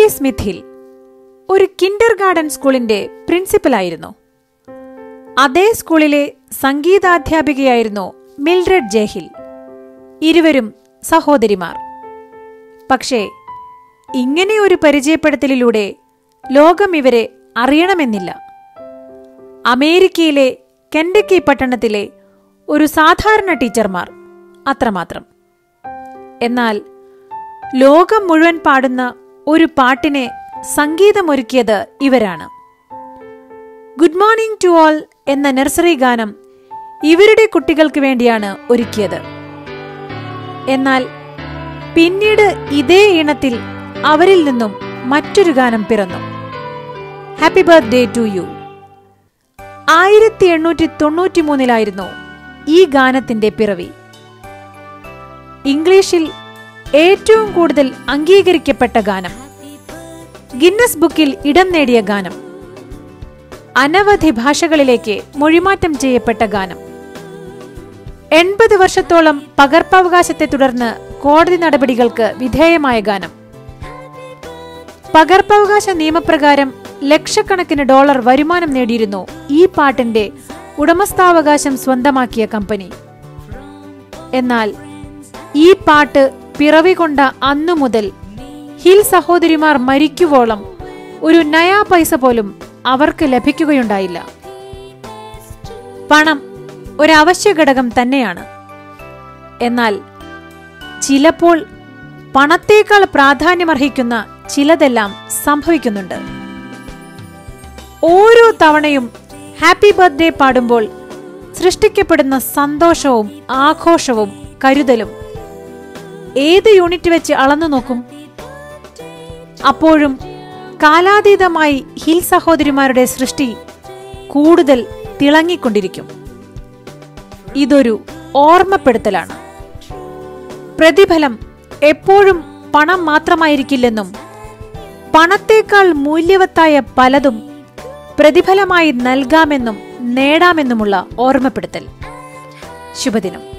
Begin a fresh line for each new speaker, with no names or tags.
Mary Smith Hill ഒരു kindergarten സ്കൂളിന്റെ പ്രിൻസിപ്പലായിരുന്നു അതേ സ്കൂളിലെ സംഗീതാധ്യാപികയായിരുന്നു മിൽഡ്രഡ് ജെഹിൽ ഇരുവരും സഹോദരിമാർ പക്ഷേ ഇങ്ങനെ ഒരു പരിചയപ്പെടുത്തലിലൂടെ ലോകം ഇവരെ അറിയണമെന്നില്ല അമേരിക്കയിലെ കെൻഡക്കി പട്ടണത്തിലെ ഒരു സാധാരണ ടീച്ചർമാർ അത്രമാത്രം എന്നാൽ ലോകം മുഴുവൻ പാടുന്ന ഒരു പാട്ടിനെ സംഗീതമൊരുക്കിയത് ഇവരാണ് ഗുഡ് മോർണിംഗ് ടു ഓൾ എന്ന നഴ്സറി ഗാനം ഇവരുടെ കുട്ടികൾക്ക് വേണ്ടിയാണ് ഒരുക്കിയത് എന്നാൽ പിന്നീട് ഇതേ ഇണത്തിൽ അവരിൽ നിന്നും മറ്റൊരു ഗാനം പിറന്നു ഹാപ്പി ബർത്ത്ഡേ ടു യു ആയിരത്തി എണ്ണൂറ്റി തൊണ്ണൂറ്റി മൂന്നിലായിരുന്നു ഈ ഗാനത്തിന്റെ പിറവി ഇംഗ്ലീഷിൽ ഏറ്റവും കൂടുതൽ അംഗീകരിക്കപ്പെട്ട ഗാനം ഗിന്നസ് ബുക്കിൽ ഇടം നേടിയ ഗാനം അനവധി ഭാഷകളിലേക്ക് മൊഴിമാറ്റം ചെയ്യപ്പെട്ട ഗാനം എൺപത് വർഷത്തോളം പകർപ്പവകാശത്തെ തുടർന്ന് കോടതി നടപടികൾക്ക് വിധേയമായ ഗാനം പകർപ്പവകാശ നിയമപ്രകാരം ലക്ഷക്കണക്കിന് ഡോളർ വരുമാനം നേടിയിരുന്നു ഈ പാട്ടിന്റെ ഉടമസ്ഥാവകാശം സ്വന്തമാക്കിയ കമ്പനി എന്നാൽ ഈ പാട്ട് പിറവി കൊണ്ട അന്നു മുതൽ ഹിൽ സഹോദരിമാർ മരിക്കുവോളം ഒരു നയാ പൈസ പോലും അവർക്ക് ലഭിക്കുകയുണ്ടായില്ല പണം ഒരു അവശ്യ ഘടകം തന്നെയാണ് എന്നാൽ ചിലപ്പോൾ പണത്തേക്കാൾ പ്രാധാന്യമർഹിക്കുന്ന ചിലതെല്ലാം സംഭവിക്കുന്നുണ്ട് ഓരോ തവണയും ഹാപ്പി ബർത്ത്ഡേ പാടുമ്പോൾ സൃഷ്ടിക്കപ്പെടുന്ന സന്തോഷവും ആഘോഷവും കരുതലും ഏത് യൂണിറ്റ് വെച്ച് അളന്നു നോക്കും അപ്പോഴും കാലാതീതമായി ഹിൽ സഹോദരിമാരുടെ സൃഷ്ടി കൂടുതൽ തിളങ്ങിക്കൊണ്ടിരിക്കും ഇതൊരു ഓർമ്മപ്പെടുത്തലാണ് പ്രതിഫലം എപ്പോഴും പണം മാത്രമായിരിക്കില്ലെന്നും പണത്തേക്കാൾ മൂല്യവത്തായ പലതും പ്രതിഫലമായി നൽകാമെന്നും നേടാമെന്നുമുള്ള ഓർമ്മപ്പെടുത്തൽ ശുഭദിനം